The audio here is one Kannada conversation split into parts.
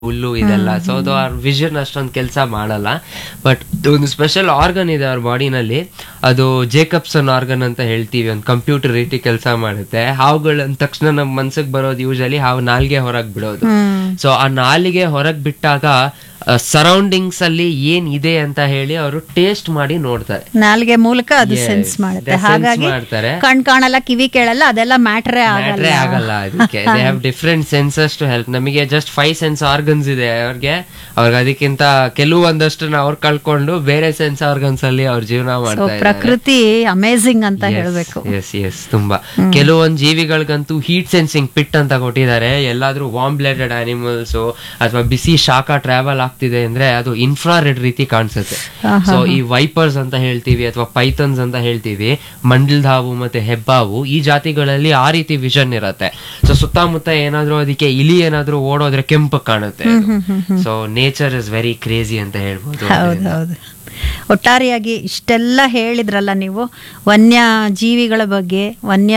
ಹುಲ್ಲು ಇದೆಲ್ಲ ಸೊ ಅದು ಅವ್ರ ವಿಷನ್ ಅಷ್ಟೊಂದು ಕೆಲಸ ಮಾಡಲ್ಲ ಬಟ್ ಒಂದು ಸ್ಪೆಷಲ್ ಆರ್ಗನ್ ಇದೆ ಅವ್ರ ಬಾಡಿನಲ್ಲಿ ಅದು ಜೇಕಬ್ಸನ್ ಆರ್ಗನ್ ಅಂತ ಹೇಳ್ತೀವಿ ಒಂದು ಕಂಪ್ಯೂಟರ್ ರೀತಿ ಕೆಲಸ ಮಾಡುತ್ತೆ ಹಾವುಗಳ ಅಂದ ತಕ್ಷಣ ನಮ್ಮ ಮನ್ಸಿಗೆ ಬರೋದು ಯೂಶಲಿ ಹಾವು ನಾಲ್ಗೆ ಹೊರಗೆ ಬಿಡೋದು ಸೊ ಆ ನಾಲಿಗೆ ಹೊರಗೆ ಬಿಟ್ಟಾಗ ಸರೌಂಡಿಂಗ್ಸ್ ಅಲ್ಲಿ ಏನ್ ಇದೆ ಅಂತ ಹೇಳಿ ಅವರು ಟೇಸ್ಟ್ ಮಾಡಿ ನೋಡ್ತಾರೆ ನಾಲ್ಗೆ ಮೂಲಕ ಅದು Yes, ಸೆನ್ಸ್ ಮಾಡುತ್ತೆ they sense ಹಾಗಾಗಿ ಮಾಡ್ತಾರೆ. ಕಣ್ ಕಾಣಲ್ಲ ಕಿವಿ ಕೇಳಲ್ಲ ಅದೆಲ್ಲ ಮ್ಯಾಟ್ರೇ ಆಗಲ್ಲ ಮ್ಯಾಟ್ರೇ ಆಗಲ್ಲ ಅದಕ್ಕೆ they have different senses to help ನಮಗೆ ಜಸ್ಟ್ ಫೈವ್ ಸೆನ್ಸ್ ಆರ್ಗನ್ಸ್ ಇದೆ ಅವ್ರಿಗೆ ಅವ್ರಿಗೆ ಅದಕ್ಕಿಂತ ಕೆಲವೊಂದಷ್ಟು ಅವ್ರು ಕಳ್ಕೊಂಡು ಬೇರೆ ಸೆನ್ಸ್ ಆರ್ಗನ್ಸ್ ಅಲ್ಲಿ ಅವ್ರ ಜೀವನ So, ಮಾಡ್ತಾ ಇದ್ದಾರೆ ಪ್ರಕೃತಿ ಅಮೇಝಿಂಗ್ ಅಂತ ಹೇಳ್ಬೇಕು ಎಸ್ ಎಸ್ ತುಂಬಾ ಕೆಲವೊಂದು ಜೀವಿಗಳಿಗಂತೂ ಹೀಟ್ ಸೆನ್ಸಿಂಗ್ ಪಿಟ್ ಅಂತ ಕೊಟ್ಟಿದ್ದಾರೆ ಎಲ್ಲಾದ್ರೂ ವಾರ್ಮ್ ಬ್ಲಡೆಡ್ ಆನಿಮಲ್ಸ್ ಅಥವಾ ಬಿಸಿ ಶಾಖ ಟ್ರಾವೆಲ್ ಆಗ್ತಿದೆ ಅಂದ್ರೆ ಅದು ಇನ್ಫ್ರಾರೆಡ್ ರೀತಿ ಕಾಣಿಸುತ್ತೆ ಸೊ ಈ ವೈಪರ್ಸ್ ಅಂತ ಹೇಳ್ತೀವಿ ಅಥವಾ ಪೈಥನ್ಸ್ ಅಂತ ಹೇಳ್ತೀವಿ ಮಂಡಲ್ದಾವು ಮತ್ತೆ ಹೆಬ್ಬಾವು ಈ ಜಾತಿಗಳಲ್ಲಿ ಆ ರೀತಿ ವಿಷನ್ ಇರತ್ತೆ ಸೊ ಸುತ್ತಮುತ್ತ ಏನಾದ್ರೂ ಅದಕ್ಕೆ ಇಲಿ ಏನಾದ್ರೂ ಓಡೋದ್ರೆ ಕೆಂಪು ಕಾಣುತ್ತೆ so nature is very crazy ಅಂತ ಹೇಳ್ಬೋದು ಹೌದು ಹೌದು ಒಟ್ಟಾರೆಯಾಗಿ ಇಷ್ಟೆಲ್ಲ ಹೇಳಿದ್ರಲ್ಲ ನೀವು ವನ್ಯ ಜೀವಿಗಳ ಬಗ್ಗೆ ವನ್ಯ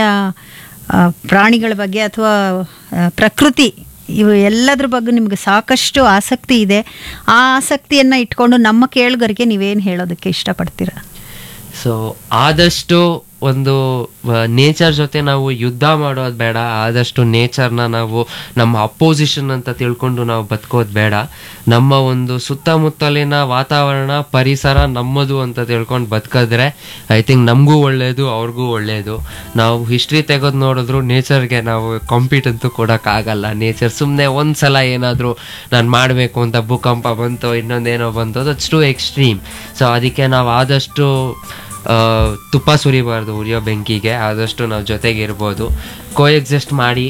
ಆ, ಪ್ರಾಣಿಗಳ ಬಗ್ಗೆ ಅಥವಾ ಆ, ಪ್ರಕೃತಿ ಇವು ಎಲ್ಲದ್ರ ಬಗ್ಗೆ ನಿಮ್ಗೆ ಸಾಕಷ್ಟು ಆಸಕ್ತಿ ಇದೆ ಆ ಆಸಕ್ತಿಯನ್ನ ಇಟ್ಕೊಂಡು ನಮ್ಮ ಕೇಳುಗರಿಗೆ ನೀವೇನು ಹೇಳೋದಕ್ಕೆ ಇಷ್ಟಪಡ್ತೀರಾ ಸೊ ಆದಷ್ಟು ಒಂದು ನೇಚರ್ ಜೊತೆ ನಾವು ಯುದ್ಧ ಮಾಡೋದು ಬೇಡ ಆದಷ್ಟು ನೇಚರ್ನ ನಾವು ನಮ್ಮ ಅಪೋಸಿಷನ್ ಅಂತ ತಿಳ್ಕೊಂಡು ನಾವು ಬದುಕೋದು ಬೇಡ ನಮ್ಮ ಒಂದು ಸುತ್ತಮುತ್ತಲಿನ ವಾತಾವರಣ ಪರಿಸರ ನಮ್ಮದು ಅಂತ ತಿಳ್ಕೊಂಡು ಬದುಕಿದ್ರೆ ಐ ಥಿಂಕ್ ನಮಗೂ ಒಳ್ಳೆಯದು ಅವ್ರಿಗೂ ಒಳ್ಳೆಯದು ನಾವು ಹಿಸ್ಟ್ರಿ ತೆಗೆದು ನೋಡಿದ್ರು ನೇಚರ್ಗೆ ನಾವು ಕಾಂಪೀಟ್ ಅಂತೂ ಕೊಡೋಕ್ಕಾಗಲ್ಲ ನೇಚರ್ ಸುಮ್ಮನೆ ಒಂದು ಸಲ ಏನಾದರೂ ನಾನು ಮಾಡಬೇಕು ಅಂತ ಭೂಕಂಪ ಬಂತು ಇನ್ನೊಂದೇನೋ ಬಂತು ದಟ್ಸ್ ಟು ಎಕ್ಸ್ಟ್ರೀಮ್ ಸೊ ಅದಕ್ಕೆ ನಾವು ಆದಷ್ಟು ಆ, ತುಪ್ಪ ಸುರಿಬಾರ್ದು ಉರಿಯೋ ಬೆಂಕಿಗೆ ಆದಷ್ಟು ನಾವು ಜೊತೆಗೆ ಇರ್ಬೋದು ಕೋಎಕ್ಸಿಸ್ಟ್ ಮಾಡಿ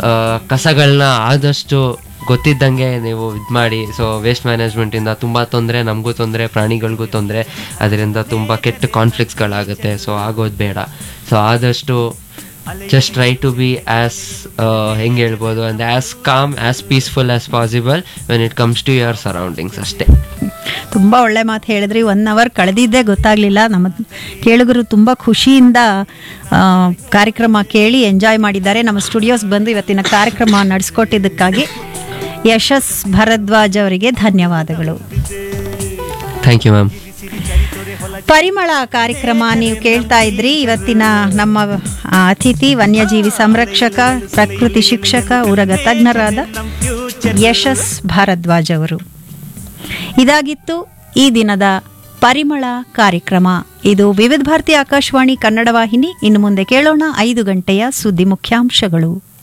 ಕಸಗಳನ್ನ ಆದಷ್ಟು ಗೊತ್ತಿದ್ದಂಗೆ ನೀವು ಇದು ಮಾಡಿ ಸೊ ವೇಸ್ಟ್ ಮ್ಯಾನೇಜ್ಮೆಂಟಿಂದ ತುಂಬ ತೊಂದರೆ ನಮಗೂ ತೊಂದರೆ ಪ್ರಾಣಿಗಳಿಗೂ ತೊಂದರೆ ಅದರಿಂದ ತುಂಬ ಕೆಟ್ಟ ಕಾನ್ಫ್ಲಿಕ್ಟ್ಸ್ಗಳಾಗುತ್ತೆ ಸೊ ಆಗೋದು ಬೇಡ ಸೊ ಆದಷ್ಟು just try to be as ಹೆಂಗೆ ಹೇಳ್ಬೋದು and as calm as peaceful as possible when it comes to your surroundings ಅಷ್ಟೇ ತುಂಬ ಒಳ್ಳೆ ಮಾತು ಹೇಳಿದ್ರಿ ಒನ್ ಅವರ್ ಕಳೆದಿದ್ದೇ ಗೊತ್ತಾಗಲಿಲ್ಲ ನಮ್ಮ ಕೇಳುಗರು ತುಂಬ ಖುಷಿಯಿಂದ ಆ, ಕಾರ್ಯಕ್ರಮ ಕೇಳಿ ಎಂಜಾಯ್ ಮಾಡಿದ್ದಾರೆ ನಮ್ಮ ಸ್ಟುಡಿಯೋಸ್ ಬಂದು ಇವತ್ತಿನ ಕಾರ್ಯಕ್ರಮ ನಡೆಸ್ಕೊಟ್ಟಿದ್ದಕ್ಕಾಗಿ ಯಶಸ್ ಭರದ್ವಾಜ್ ಅವರಿಗೆ ಧನ್ಯವಾದಗಳು ಥ್ಯಾಂಕ್ ಯು ಮ್ಯಾಮ್ ಪರಿಮಳ ಕಾರ್ಯಕ್ರಮ ನೀವು ಕೇಳ್ತಾ ಇದ್ರಿ ಇವತ್ತಿನ ನಮ್ಮ ಆ, ಅತಿಥಿ ವನ್ಯಜೀವಿ ಸಂರಕ್ಷಕ ಪ್ರಕೃತಿ ಶಿಕ್ಷಕ ಉರಗ ತಜ್ಞರಾದ ಯಶಸ್ ಭಾರದ್ವಾಜ್ ಅವರು ಇದಾಗಿತ್ತು ಈ ದಿನದ ಪರಿಮಳ ಕಾರ್ಯಕ್ರಮ ಇದು ವಿವಿಧ ಭಾರತಿ ಆಕಾಶವಾಣಿ ಕನ್ನಡ ವಾಹಿನಿ ಇನ್ನು ಮುಂದೆ ಕೇಳೋಣ ಐದು ಗಂಟೆಯ ಸುದ್ದಿ ಮುಖ್ಯಾಂಶಗಳು